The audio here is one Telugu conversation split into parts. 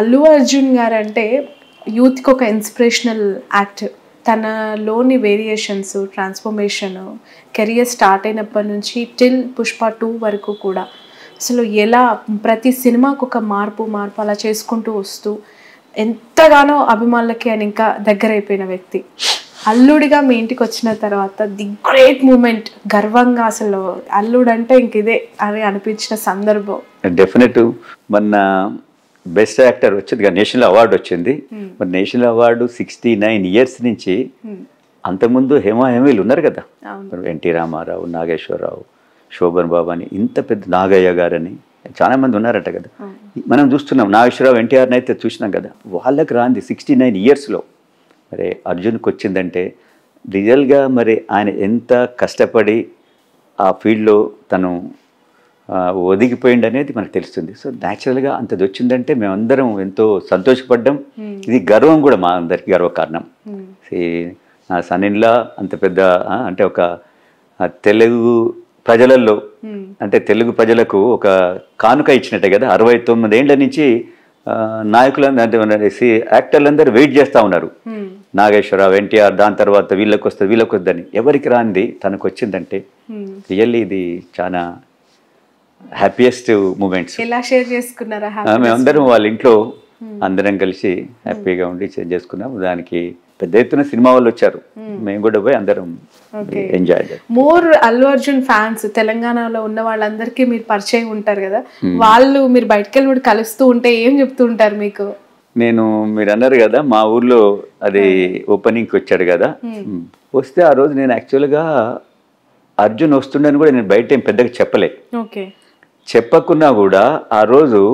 అల్లు అర్జున్ గారు అంటే యూత్కి ఒక ఇన్స్పిరేషనల్ యాక్ట్ తనలోని వేరియేషన్స్ ట్రాన్స్ఫర్మేషన్ కెరియర్ స్టార్ట్ అయినప్పటి నుంచి టిల్ పుష్ప టూ వరకు కూడా అసలు ఎలా ప్రతి సినిమాకు ఒక మార్పు మార్పు అలా చేసుకుంటూ వస్తూ ఎంతగానో అభిమానులకి ఆయన ఇంకా దగ్గర అయిపోయిన వ్యక్తి అల్లుడిగా మీ ఇంటికి వచ్చిన తర్వాత ది గ్రేట్ మూమెంట్ గర్వంగా అసలు అల్లుడు అంటే ఇంక ఇదే అని అనిపించిన సందర్భం డెఫినెట్ మొన్న బెస్ట్ యాక్టర్ వచ్చింది కదా నేషనల్ అవార్డు వచ్చింది మరి national award sixty nine years నుంచి అంతకుముందు హేమా హేమీలు ఉన్నారు కదా అవును. మరి ఎన్టీ రామారావు నాగేశ్వరరావు శోభన్ బాబు అని ఇంత పెద్ద నాగయ్య గారని చాలా మంది ఉన్నారట కదా మనం చూస్తున్నాం నాగేశ్వరరావు ఎన్టీఆర్ని అయితే చూసినాం కదా వాళ్ళకి రాంది సిక్స్టీ నైన్ ఇయర్స్లో మరి అర్జున్కి వచ్చిందంటే రియల్గా మరి ఆయన ఎంత కష్టపడి ఆ ఫీల్డ్లో తను ఆ, ఒదిగిపోయింది అనేది మనకు తెలుస్తుంది సో న్యాచురల్గా అంతది వచ్చిందంటే మేమందరం ఎంతో సంతోషపడ్డాం ఇది గర్వం కూడా మా అందరికి గర్వకారణం See, నా సన్నిన్లా అంత పెద్ద ఆ, అంటే ఒక ఆ, తెలుగు ప్రజలలో అంటే తెలుగు ప్రజలకు ఒక కానుక ఇచ్చినట్టే కదా అరవై తొమ్మిదేండ్ల నుంచి ఆ, నాయకులందరూ అంటే మన సి- యాక్టర్లందరూ వెయిట్ చేస్తూ ఉన్నారు నాగేశ్వరరావు ఎన్టీఆర్ దాని తర్వాత వీళ్ళకి వస్తుంది వీళ్ళకి వద్దని ఎవరికి రాంది తనకు వచ్చిందంటే రియల్లీ ఇది చాలా హ్యాపీయెస్ట్ మూమెంట్స్ ఎలా షేర్ చేసుకున్నారా మేమందరం వాళ్ళ ఇంట్లో అందరం కలిసి హ్యాపీగా ఉండి షేర్ చేసుకున్నాం దానికి పెద్ద ఎత్తున సినిమా వాళ్ళు వచ్చారు మేము కూడా పోయి అందరం Okay. Enjoy more Allu Arjun fans తెలంగాణలో ఉన్న వాళ్ళందరికీ మీరు పరిచయం ఉంటారు కదా వాళ్ళు మీరు బయటకు వెళ్ళి కలుస్తూ ఉంటే ఏం చెప్తూ ఉంటారు మీకు నేను మీరు అన్నారు కదా మా ఊర్లో అది ఓపెనింగ్కి వచ్చాడు కదా మ్. వస్తే ఆ రోజు నేను యాక్చువల్గా అర్జున్ వస్తుండని కూడా నేను బయట ఏం పెద్దగా చెప్పలే ఓకే చెప్పకున్నా కూడా ఆ రోజు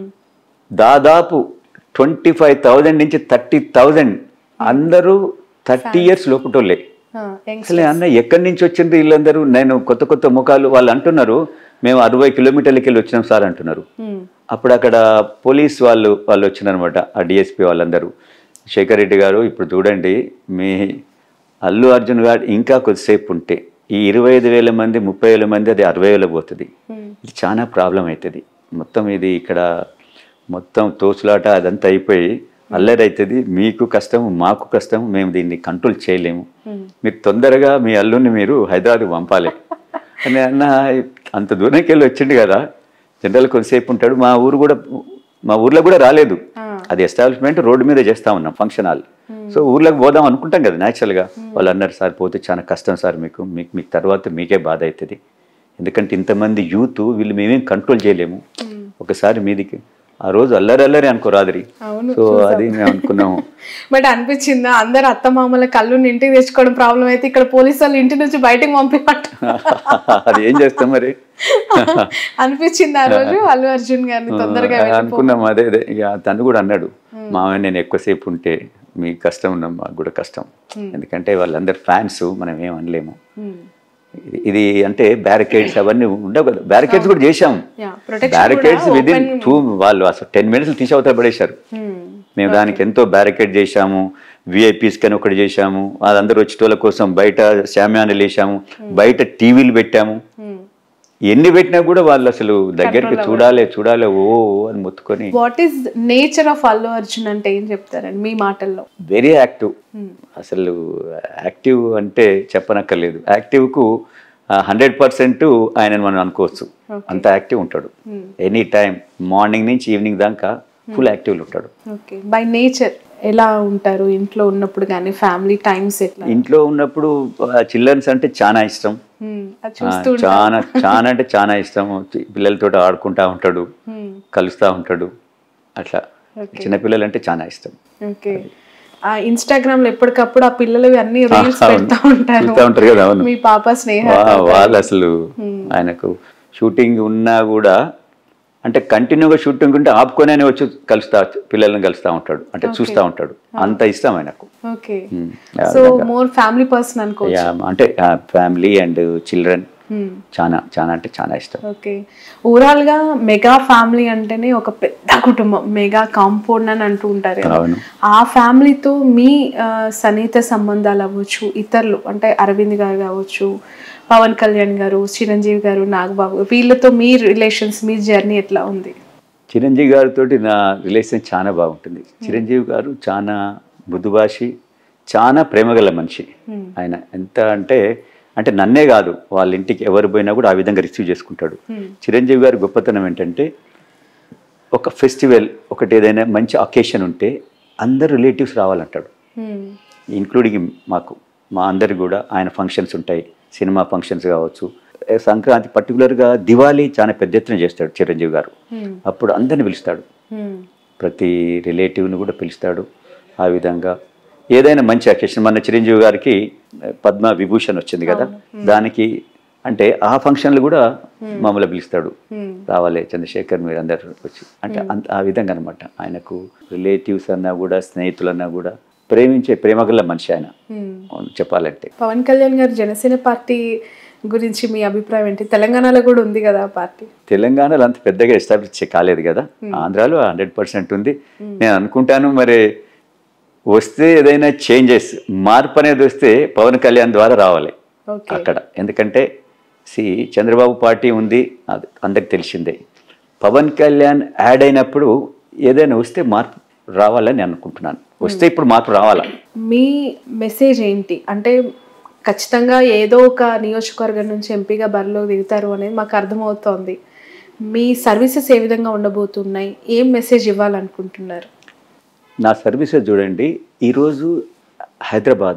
దాదాపు ట్వంటీ ఫైవ్ థౌజండ్ నుంచి థర్టీ థౌజండ్ అందరూ థర్టీ ఇయర్స్ లోపటోళ్ళే అసలు అన్న ఎక్కడి నుంచి వచ్చింది వీళ్ళందరూ నేను కొత్త కొత్త ముఖాలు వాళ్ళు అంటున్నారు మేము అరవై కిలోమీటర్లకి వెళ్ళి వచ్చినాం సార్ అంటున్నారు అప్పుడు అక్కడ పోలీస్ వాళ్ళు వాళ్ళు వచ్చినారనమాట ఆ డిఎస్పీ వాళ్ళందరూ శేఖర్ రెడ్డి గారు ఇప్పుడు చూడండి మీ అల్లు అర్జున్ గారు ఇంకా కొద్దిసేపు ఉంటే ఈ ఇరవై ఐదు వేల మంది ముప్పై వేల మంది అది అరవై వేల పోతుంది ఇది చాలా ప్రాబ్లం అవుతుంది మొత్తం ఇది ఇక్కడ మొత్తం తోచులాట అదంతా అయిపోయి అల్లరి అవుతుంది మీకు కష్టం మాకు కష్టం మేము దీన్ని కంట్రోల్ చేయలేము మీరు తొందరగా మీ అల్లుని మీరు హైదరాబాద్ పంపాలి అని అన్న అంత దూరంకి వెళ్ళి వచ్చిండు కదా జనరల్ కొంతసేపు ఉంటాడు మా ఊరు కూడా మా ఊర్లో కూడా రాలేదు అది ఎస్టాబ్లిష్మెంట్ రోడ్డు మీద చేస్తా ఉన్నాం ఫంక్షన్ హాల్ సో ఊర్లోకి పోదాం అనుకుంటాం కదా న్యాచురల్గా వాళ్ళు అన్నారు సార్ పోతే చాలా కష్టం సార్ మీకు మీకు మీకు తర్వాత మీకే బాధ అవుతుంది ఎందుకంటే ఇంతమంది యూత్ వీళ్ళు మేమేం కంట్రోల్ చేయలేము ఒకసారి మీదికి ఆ రోజు అల్లరి అల్లరి అనుకో రాత్రి అవును, సో అది మేము అనుకున్నాము బట్ అనిపించిందా అందరు అత్తమామల కళ్ళు ఇంటికి తెచ్చుకోవడం ప్రాబ్లం అయితే ఇక్కడ పోలీసు వాళ్ళు ఇంటి నుంచి బయటకు పంపినట్టు అది ఏం చేస్తాం మరి అనిపించింది ఆ రోజు అల్లు అర్జున్ గారిని తొందరగా వెళ్ళిపో అనుకున్నాం అదే అదే ఇక తను కూడా అన్నాడు మామయ్య నేను ఎక్కువసేపు ఉంటే మీకు కష్టం ఉన్నాం మాకు కూడా కష్టం ఎందుకంటే వాళ్ళందరు ఫ్యాన్స్ మనం ఏం అనలేము Hmm. ఇది- ఇది అంటే బ్యారికేడ్స్ అవన్నీ ఉండవు కదా బ్యారికేడ్స్ కూడా చేశాం Yeah, protection బ్యారికేడ్స్ కూడా విదిన్ open- టూ వాళ్ళు అసలు టెన్ మినిట్స్ తీసి అవతల పడేశారు Hmm. మేము దానికి ఎంతో బ్యారికేడ్ చేశాము విఐపీస్ కని ఒకటి చేశాము వాళ్ళందరూ వచ్చేటోళ్ళ కోసం బయట శామ్యాన్లు వేసాము బయట టీవీలు పెట్టాము Hmm. ఎన్ని పెట్టినా కూడా వాళ్ళు అసలు దగ్గరికి చూడాలి చూడాలి ఓ ఓ అని మొత్తుకొని what is nature of Allu Arjun అంటే ఏం చెప్తారండి మీ మాటల్లో వెరీ యాక్టివ్ అసలు యాక్టివ్ అంటే చెప్పనక్కర్లేదు యాక్టివ్కు హండ్రెడ్ పర్సెంట్ ఆయనను మనం అనుకోవచ్చు అంత యాక్టివ్ ఉంటాడు ఎనీ టైం మార్నింగ్ నుంచి ఈవినింగ్ దాకా ఫుల్ యాక్టివ్లో ఉంటాడు ఓకే బై నేచర్ ఎలా ఉంటారు ఇంట్లో ఉన్నప్పుడు కానీ ఫ్యామిలీ టైమ్స్ ఎట్లా ఇంట్లో ఉన్నప్పుడు చిల్డ్రన్స్ అంటే చాలా ఇష్టం Hmm. అది ఆ, చూస్తూ చాలా చాలా అంటే చాలా ఇష్టం పిల్లలతో ఆడుకుంటా ఉంటాడు Hmm. కలుస్తూ ఉంటాడు అట్లా చిన్నపిల్లలు అంటే చాలా ఇష్టం ఓకే ఆ ఇన్స్టాగ్రామ్ లో ఎప్పటికప్పుడు ఆ పిల్లలు అన్ని రీల్స్ అవును. పెడతా ఉంటారు చూస్తూ ఉంటారు కదా అవును మీ పాప స్నేహ వా- వాళ్ళు అసలు ఆయనకు షూటింగ్ ఉన్నా కూడా అంటే కంటిన్యూగా షూటింగ్ ఉంటే ఆపుకొనే వచ్చి కలుస్తా పిల్లల్ని కలుస్తా ఉంటాడు అంటే చూస్తూ ఉంటాడు అంత ఇష్టం ఆయనకు okay Hmm. So more family person అనుకో యా, అంటే ఫ్యామిలీ అండ్ చిల్డ్రన్ చాలా చాలా అంటే చాలా ఇష్టం ఓకే ఓవరాల్ గా మెగా ఫ్యామిలీ అంటేనే ఒక పెద్ద కుటుంబం మెగా కాంపౌండ్ అని అంటూ ఉంటారు కదా. అవును ఆ ఫ్యామిలీతో మీ ఆ, సన్నిహిత సంబంధాలు అవ్వచ్చు ఇతరులు అంటే అరవింద్ గారు కావచ్చు పవన్ కళ్యాణ్ గారు చిరంజీవి గారు నాగబాబు వీళ్ళతో మీ రిలేషన్స్ మీ జర్నీ ఎట్లా ఉంది చిరంజీవి గారితో నా రిలేషన్ చాలా బాగుంటుంది చిరంజీవి గారు చాలా మృదుభాషి చాలా ప్రేమగల మనిషి ఆయన ఎంత అంటే అంటే నన్నే కాదు వాళ్ళ ఇంటికి ఎవరు పోయినా కూడా ఆ విధంగా రిసీవ్ చేసుకుంటాడు చిరంజీవి గారి గొప్పతనం ఏంటంటే ఒక ఫెస్టివల్ ఒకటి ఏదైనా మంచి అకేషన్ ఉంటే అందరు రిలేటివ్స్ రావాలంటాడు మ్మ్. ఇంక్లూడింగ్ మాకు మా అందరికి కూడా ఆయన ఫంక్షన్స్ ఉంటాయి సినిమా ఫంక్షన్స్ కావచ్చు ఏ సంక్రాంతి పర్టికులర్గా దివాళీ చాలా పెద్ద ఎత్తున చేస్తాడు చిరంజీవి గారు మ్మ్. అప్పుడు అందరిని పిలుస్తాడు మ్మ్. ప్రతి రిలేటివ్ని కూడా పిలుస్తాడు ఆ విధంగా ఏదైనా మంచి అకేషన్ మన చిరంజీవి గారికి పద్మ విభూషణ్ వచ్చింది కదా దానికి అంటే ఆ ఫంక్షన్లు కూడా మమ్మల్ని పిలుస్తాడు మ్మ్. రావాలి చంద్రశేఖర్ మీరు అందరు వచ్చి అంటే అంత ఆ విధంగా అనమాట ఆయనకు రిలేటివ్స్ అన్నా కూడా స్నేహితులన్నా కూడా ప్రేమించే ప్రేమగల మనిషి ఆయన మ్మ్. చెప్పాలంటే పవన్ కళ్యాణ్ గారు జనసేన పార్టీ గురించి మీ అభిప్రాయం ఏంటి తెలంగాణలో కూడా ఉంది కదా ఆ పార్టీ తెలంగాణలో అంత పెద్దగా ఎస్టాబ్లిష్ కాలేదు కదా ఆంధ్రాలో హండ్రెడ్ పర్సెంట్ ఉంది నేను అనుకుంటాను మరి వస్తే ఏదైనా చేంజెస్ మార్పు అనేది వస్తే పవన్ కళ్యాణ్ ద్వారా రావాలి ఓకే అక్కడ ఎందుకంటే సి చంద్రబాబు పార్టీ ఉంది అది అందరికి తెలిసిందే పవన్ కళ్యాణ్ యాడ్ అయినప్పుడు ఏదైనా వస్తే మార్పు రావాలని నేను అనుకుంటున్నాను వస్తే ఇప్పుడు మార్పు రావాలా మీ మెసేజ్ ఏంటి అంటే ఖచ్చితంగా ఏదో ఒక నియోజకవర్గం నుంచి ఎంపీగా బరిలో దిగుతారు అనేది మాకు అర్థమవుతోంది మీ సర్వీసెస్ ఏ విధంగా ఉండబోతున్నాయి ఏం మెసేజ్ ఇవ్వాలనుకుంటున్నారు నా సర్వీసెస్ చూడండి ఈరోజు హైదరాబాద్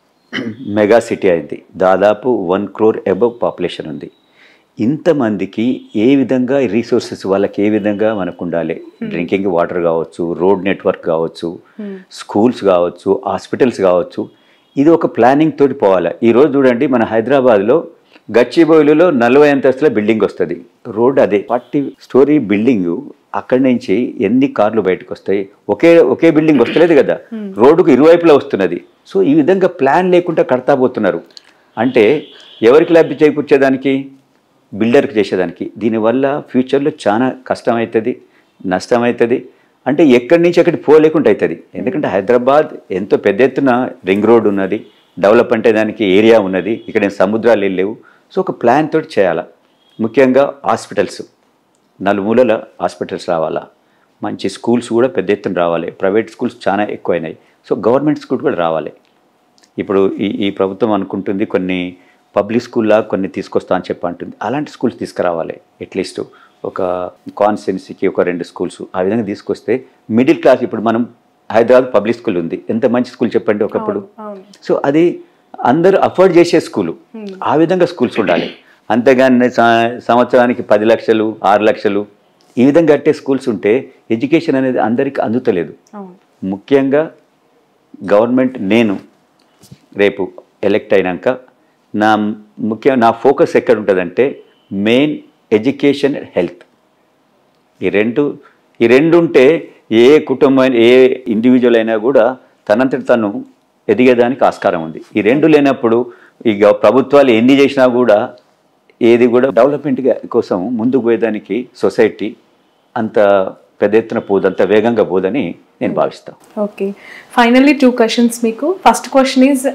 మెగా సిటీ అయింది దాదాపు వన్ క్రోర్ అబవ్ పాపులేషన్ ఉంది ఇంతమందికి ఏ విధంగా రీసోర్సెస్ వాళ్ళకి ఏ విధంగా మనకు ఉండాలి డ్రింకింగ్ వాటర్ కావచ్చు రోడ్ నెట్వర్క్ కావచ్చు స్కూల్స్ కావచ్చు హాస్పిటల్స్ కావచ్చు ఇది ఒక ప్లానింగ్ తోటి పోవాలి ఈరోజు చూడండి మన హైదరాబాద్లో గచ్చిబౌలిలో నలభై అంతస్తుల బిల్డింగ్ వస్తుంది రోడ్ అదే ఫార్టీ స్టోరీ బిల్డింగ్ అక్కడి నుంచి ఎన్ని కార్లు బయటకు వస్తాయి ఒకే ఒకే బిల్డింగ్ వస్తలేదు కదా రోడ్డుకు ఇరువైపులా వస్తున్నది సో ఈ విధంగా ప్లాన్ లేకుండా కడతా పోతున్నారు అంటే ఎవరికి లబ్ధి చేకూర్చేదానికి బిల్డర్కి చేసేదానికి దీనివల్ల ఫ్యూచర్లో చాలా కష్టం అవుతుంది నష్టం అవుతుంది అంటే ఎక్కడి నుంచి ఎక్కడికి పోలేకుండా అవుతుంది ఎందుకంటే హైదరాబాద్ ఎంతో పెద్ద ఎత్తున రింగ్ రోడ్ ఉన్నది డెవలప్ అంటే దానికి ఏరియా ఉన్నది ఇక్కడ ఏం సముద్రాలు ఏం లేవు సో ఒక ప్లాన్ తోటి చేయాలా ముఖ్యంగా హాస్పిటల్స్ నలుమూలల హాస్పిటల్స్ రావాలా మంచి స్కూల్స్ కూడా పెద్ద ఎత్తున రావాలి ప్రైవేట్ స్కూల్స్ చాలా ఎక్కువైనాయి సో గవర్నమెంట్ స్కూల్ కూడా రావాలి ఇప్పుడు ఈ ఈ ప్రభుత్వం అనుకుంటుంది కొన్ని పబ్లిక్ స్కూల్లా కొన్ని తీసుకొస్తా అని చెప్పి అంటుంది అలాంటి స్కూల్స్ తీసుకురావాలి అట్లీస్ట్ ఒక కాన్స్టెన్సీకి ఒక రెండు స్కూల్స్ ఆ విధంగా తీసుకొస్తే మిడిల్ క్లాస్ ఇప్పుడు మనం హైదరాబాద్ పబ్లిక్ స్కూల్ ఉంది ఎంత మంచి స్కూల్ చెప్పండి ఒకప్పుడు అవును సో అది అందరూ అఫోర్డ్ చేసే స్కూలు ఆ విధంగా స్కూల్స్ ఉండాలి అంతేగాని స- సంవత్సరానికి పది లక్షలు ఆరు లక్షలు ఈ విధంగా కట్టే స్కూల్స్ ఉంటే ఎడ్యుకేషన్ అనేది అందరికీ అందుతలేదు అవును ముఖ్యంగా గవర్నమెంట్ నేను రేపు ఎలక్ట్ అయినాక నా ముఖ్య నా ఫోకస్ ఎక్కడ ఉంటుందంటే మెయిన్ ఎడ్యుకేషన్ హెల్త్ ఈ రెండు ఈ రెండు ఉంటే ఏ కుటుంబం ఏ ఇండివిజువల్ అయినా కూడా తనంతట తను ఎదిగేదానికి ఆస్కారం ఉంది ఈ రెండు లేనప్పుడు ఈ గవ- ప్రభుత్వాలు ఎన్ని చేసినా కూడా ఏది కూడా డెవలప్మెంట్ కోసం ముందుకు పోయేదానికి సొసైటీ అంత పెద్ద ఎత్తున పోదు అంత వేగంగా పోదని నేను భావిస్తాను ఓకే ఫైనల్లీ టూ క్వశ్చన్స్ మీకు ఫస్ట్ క్వశ్చన్ ఈజ్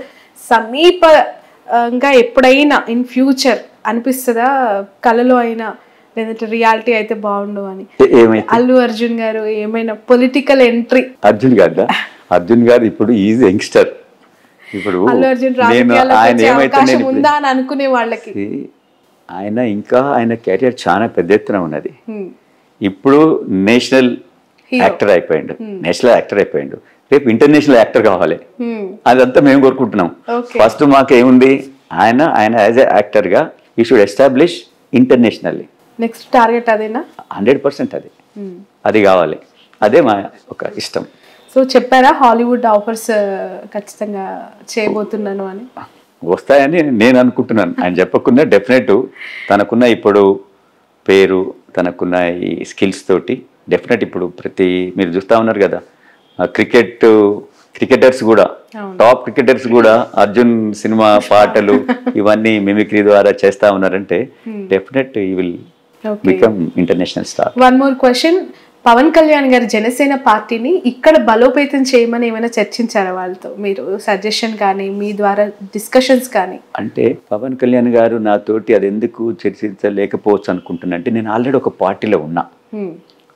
సమీపంగా ఎప్పుడైనా ఇన్ ఫ్యూచర్ అనిపిస్తుందా కళలో అయినా లేదంటే రియాలిటీ అయితే బాగుండు అని ఏ- ఏమైతే అల్లు అర్జున్ గారు ఏమైనా పొలిటికల్ ఎంట్రీ అర్జున్ గారు అర్జున్ గారు ఇప్పుడు ఈజ్ యంగ్స్టర్ ఇప్పుడు అల్లు అర్జున్ నేను రాజకీయాల్లోకి ఆయన వచ్చే ఏమైతే అవకాశం నేను ఉందా అని అనుకునే వాళ్ళకి ఇప్పుడు- ఆయన ఇంకా ఆయన కెరియర్ చాలా పెద్ద ఎత్తున ఉన్నది Hmm. ఇప్పుడు నేషనల్ Hero. యాక్టర్ అయిపోయిండు నేషనల్ యాక్టర్ అయిపోయిండు రేపు ఇంటర్నేషనల్ యాక్టర్ కావాలి Hmm. అదంతా మేము కోరుకుంటున్నాం Okay. ఫస్ట్ మాకు ఏముంది ఆయన ఆయన యాజ్ ఎ యాక్టర్గా he should establish internationally next target అదేనా హండ్రెడ్ పర్సెంట్ అది Hmm. అది కావాలి అదే మా ఒక ఇష్టం సో చెప్పారా హాలీవుడ్ ఆఫర్స్ ఖచ్చితంగా చేయబోతున్నాను అని వస్తాయని నేను అనుకుంటున్నాను ఆయన చెప్పకుండా డెఫినెట్ తనకున్న ఇప్పుడు పేరు తనకున్న ఈ స్కిల్స్ తోటి డెఫినెట్ ఇప్పుడు ప్రతి మీరు చూస్తా ఉన్నారు కదా క్రికెట్ క్రికెటర్స్ కూడా అవును. టాప్ క్రికెటర్స్ కూడా అర్జున్ సినిమా పాటలు ఇవన్నీ మిమిక్రీ ద్వారా చేస్తా ఉన్నారంటే definite he will okay become international star one more question Pavan Kalyan గారి జనసేన పార్టీని ఇక్కడ బలోపేతం చేయమని ఏమైనా చర్చించారా వాళ్ళతో మీరు సజెషన్ కానీ మీ ద్వారా డిస్కషన్స్ కానీ అంటే పవన్ కళ్యాణ్ గారు నాతోటి అది ఎందుకు చర్చించలేకపోవచ్చు అనుకుంటున్నా అంటే నేను ఆల్రెడీ ఒక పార్టీలో ఉన్నా Hmm.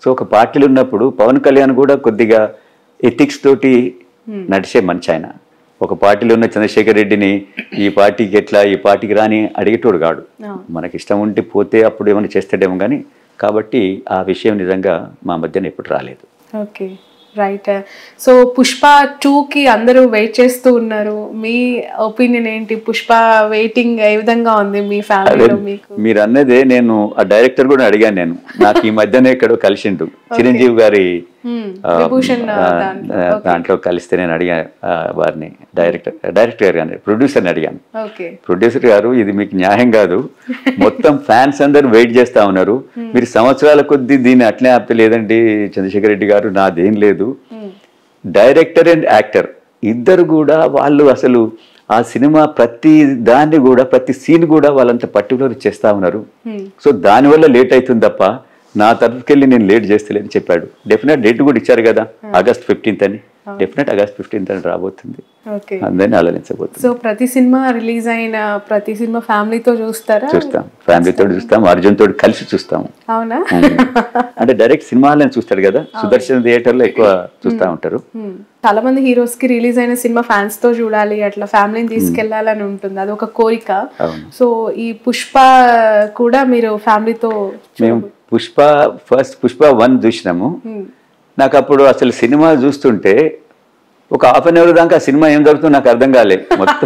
సో ఒక పార్టీలు ఉన్నప్పుడు పవన్ కళ్యాణ్ కూడా కొద్దిగా ఎథిక్స్ తోటి నడిచే మంచి ఆయన ఒక పార్టీలో ఉన్న చంద్రశేఖర్ రెడ్డిని ఈ పార్టీకి ఎట్లా ఈ పార్టీకి రాని అడిగేటోడు కాడు అవును. మనకి ఇష్టం ఉంటే పోతే అప్పుడు ఏమైనా చేస్తాడేమో కానీ కాబట్టి ఆ విషయం నిజంగా మా మధ్యన ఎప్పుడు రాలేదు ఓకే రైట్ సో పుష్ప టూకి అందరూ వెయిట్ చేస్తూ ఉన్నారు మీ ఒపీనియన్ ఏంటి పుష్ప వెయిటింగ్ ఏ విధంగా ఉంది మీ అదే ఫ్యామిలీలో మీకు మీరు అన్నదే నేను ఆ డైరెక్టర్ కూడా అడిగాను నేను నాకు ఈ మధ్యనే ఎక్కడో కలిసిండు చిరంజీవి గారి Hmm. ఆ, విభూషణ్ ఆ, దాంట్లో. ఆ, దాంట్లో కలిస్తే నేను అడిగాను ఆ, వారిని డైరెక్టర్ డైరెక్టర్ గారు కానీ ప్రొడ్యూసర్ని అడిగాను ఓకే ప్రొడ్యూసర్ గారు ఇది మీకు న్యాయం కాదు మొత్తం ఫ్యాన్స్ అందరూ వెయిట్ చేస్తా ఉన్నారు మీరు సంవత్సరాల కొద్దీ దీన్ని అట్లే ఆపితే లేదండి చంద్రశేఖర్ రెడ్డి గారు నాదేం లేదు డైరెక్టర్ అండ్ యాక్టర్ ఇద్దరు కూడా వాళ్ళు అసలు ఆ సినిమా ప్రతి దాన్ని కూడా ప్రతి సీన్ కూడా వాళ్ళంత పర్టికులర్ చేస్తా ఉన్నారు సో దానివల్ల లేట్ అవుతుంది తప్ప నా తరఫుకెళ్ళి నేను లేట్ చేస్తలేని చెప్పాడు డెఫినెట్ డేట్ కూడా ఇచ్చారు కదా ఆగస్ట్ ఫిఫ్టీన్త్ అని డెఫినెట్ ఆగస్ట్ ఫిఫ్టీన్త్ అని రాబోతుంది ఓకే అందరినీ ఆలోచించబోతుంది సో ప్రతి సినిమా రిలీజ్ అయిన ప్రతి సినిమా ఫ్యామిలీతో చూస్తారా చూస్తాం ఫ్యామిలీతో చూస్తాం అర్జున్ తోటి కలిసి చూస్తాం అవునా అంటే డైరెక్ట్ సినిమాలను చూస్తాడు కదా సుదర్శన్ థియేటర్ లో ఎక్కువ చూస్తా ఉంటారు Hmm. చాలా మంది హీరోస్ కి రిలీజ్ అయిన సినిమా ఫ్యాన్స్ తో చూడాలి అట్లా ఫ్యామిలీని తీసుకెళ్లాలని ఉంటుంది అది ఒక కోరిక అవును. సో ఈ పుష్ప కూడా మీరు ఫ్యామిలీతో మేము పుష్ప ఫస్ట్ పుష్ప వన్ చూసినాము నాకు అప్పుడు అసలు సినిమా చూస్తుంటే ఒక హాఫ్ అన్ అవర్ దాకా ఆ సినిమా ఏం జరుగుతుందో నాకు అర్థం కాలే మొత్తం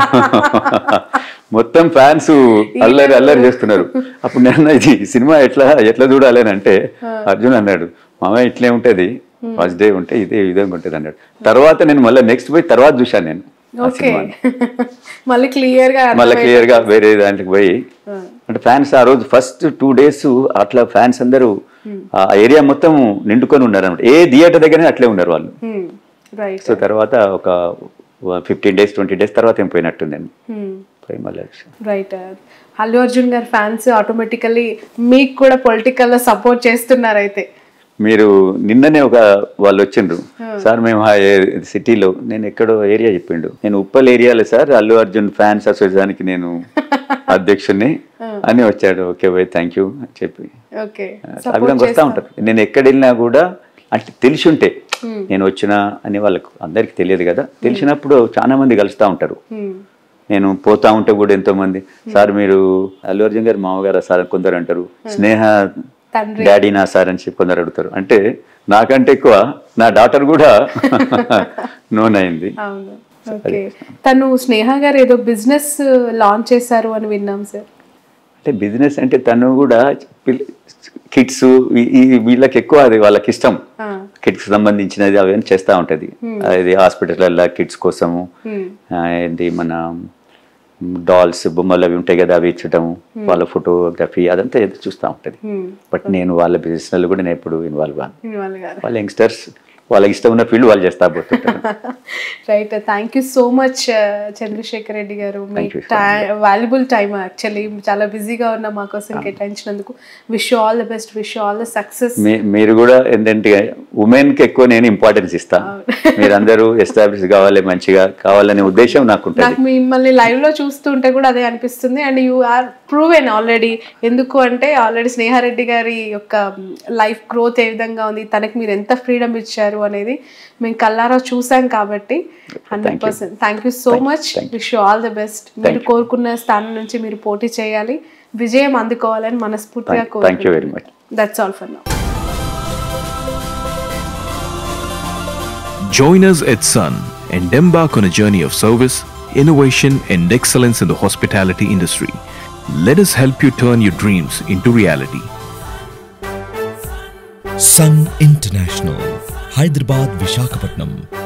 మొత్తం ఫ్యాన్స్ అల్లరి అల్లరి చేస్తున్నారు అప్పుడు నేను ఇది సినిమా ఎట్లా ఎట్లా చూడాలి అని అంటే అర్జున్ అన్నాడు మామ ఇట్లే ఉంటది ఫస్ట్ డే ఉంటే ఇదే ఈ విధంగా ఉంటుంది అన్నాడు తర్వాత నేను మళ్ళీ నెక్స్ట్ పోయి తర్వాత చూశాను నేను ఆ ఓకే సినిమాని మళ్ళీ క్లియర్ గా మళ్ళీ క్లియర్ గా వేరే దాంట్లోకి పోయి అంటే ఫ్యాన్స్ ఆ రోజు ఫస్ట్ టూ డేస్ అట్లా ఫ్యాన్స్ అందరూ ఆ ఏరియా మొత్తం నిండుకొని ఉన్నారు అనమాట ఏ థియేటర్ దగ్గరనే అట్లే ఉన్నారు వాళ్ళు రైట్ సో తర్వాత ఒక ఫిఫ్టీన్ డేస్ ట్వంటీ డేస్ తర్వాత ఏం పోయినట్టుందండి పోయి మళ్ళీ వచ్చాం. రైట్ అల్లు అర్జున్ గారి ఫ్యాన్స్ ఆటోమేటికల్లీ మీకు కూడా పొలిటికల్ లో సపోర్ట్ చేస్తున్నారు అయితే మీరు నిన్ననే ఒక వాళ్ళు వచ్చిండ్రు సార్ మేము ఆ ఏ- సిటీలో నేను ఎక్కడో ఏరియా చెప్పిండు నేను ఉప్పల్ ఏరియాలో సార్ అల్లు అర్జున్ ఫ్యాన్స్ అసోసియేషన్కి నేను అధ్యక్షుడిని అని వచ్చాడు ఓకే బై థ్యాంక్ యూ అని చెప్పి ఓకే ఆ విధంగా వస్తూ ఉంటారు నేను ఎక్కడ వెళ్ళినా కూడా అంటే తెలిసి ఉంటే నేను వచ్చినా అని వాళ్ళకు అందరికి తెలియదు కదా తెలిసినప్పుడు చాలా మంది కలుస్తూ ఉంటారు నేను పోతా ఉంటే కూడా ఎంతో మంది సార్ మీరు అల్లు అర్జున్ గారు మామగారు సార్ అని కొందరు అంటారు స్నేహ తండ్రి డాడీ నా సార్ అని చెప్పి కొందరు అడుగుతారు అంటే నాకంటే ఎక్కువ నా డాటర్ కూడా నోన్ అయింది అవును ఓకే తను స్నేహ గారు ఏదో బిజినెస్ లాంచ్ చేశారు అని విన్నాం సార్ అంటే బిజినెస్ అంటే తను కూడా కిడ్స్ వీళ్ళకి ఎక్కువ అది వాళ్ళకి ఇష్టం కిడ్స్ సంబంధించినది అవన్నీ చేస్తూ ఉంటుంది అది హాస్పిటల్ కిడ్స్ కోసము ఆ, ఏంటి మన డాల్స్ బొమ్మలు అవి ఉంటాయి కదా అవి ఇచ్చటం వాళ్ళ ఫోటోగ్రఫీ అదంతా ఏదో చూస్తూ ఉంటుంది బట్ నేను వాళ్ళ బిజినెస్లో కూడా నేను ఎప్పుడు ఇన్వాల్వ్ అవ్వను వాళ్ళ గారు వాళ్ళ యంగ్స్టర్స్ వాళ్ళకి ఇష్టం ఉన్న ఫీల్డ్ వాళ్ళు చేస్తా పోతుంటారు right thank you so much Chandrasekhar Reddy గారు మీ Thank you so valuable time actually చాలా బిజీగా ఉన్న మా కోసం కేటాయించినందుకు wish all the best wish all the success మీ- మీరు కూడా ఏంటంటే ఉమెన్ కి ఎక్కువ నేను ఇంపార్టెన్స్ ఇస్తా మీరందరూ ఎస్టాబ్లిష్ కావాలి మంచిగా కావాలనే ఉద్దేశం నాకు ఉంటుంది నాకు మిమ్మల్ని లైవ్ లో చూస్తుంటే కూడా అదే అనిపిస్తుంది and you are proven already ఎందుకు అంటే ఆల్రెడీ స్నేహారెడ్డి గారి యొక్క లైఫ్ గ్రోత్ ఏ విధంగా ఉంది తనకి మీరు ఎంత ఫ్రీడమ్ ఇచ్చారు అనేది మేము కల్లారా చూసాం కాబట్టి hundred percent thank you so much wish all the best మీరు కోరుకున్న స్థానం నుంచి మీరు పోటీ చేయాలి విజయం అందుకోవాలని మనస్ఫూర్తిగా thank you very much that's all for now Join us at Sun and embark on a journey of service, innovation, and excellence in the hospitality industry. Let us help you turn your dreams into reality. Sun International Hyderabad Visakhapatnam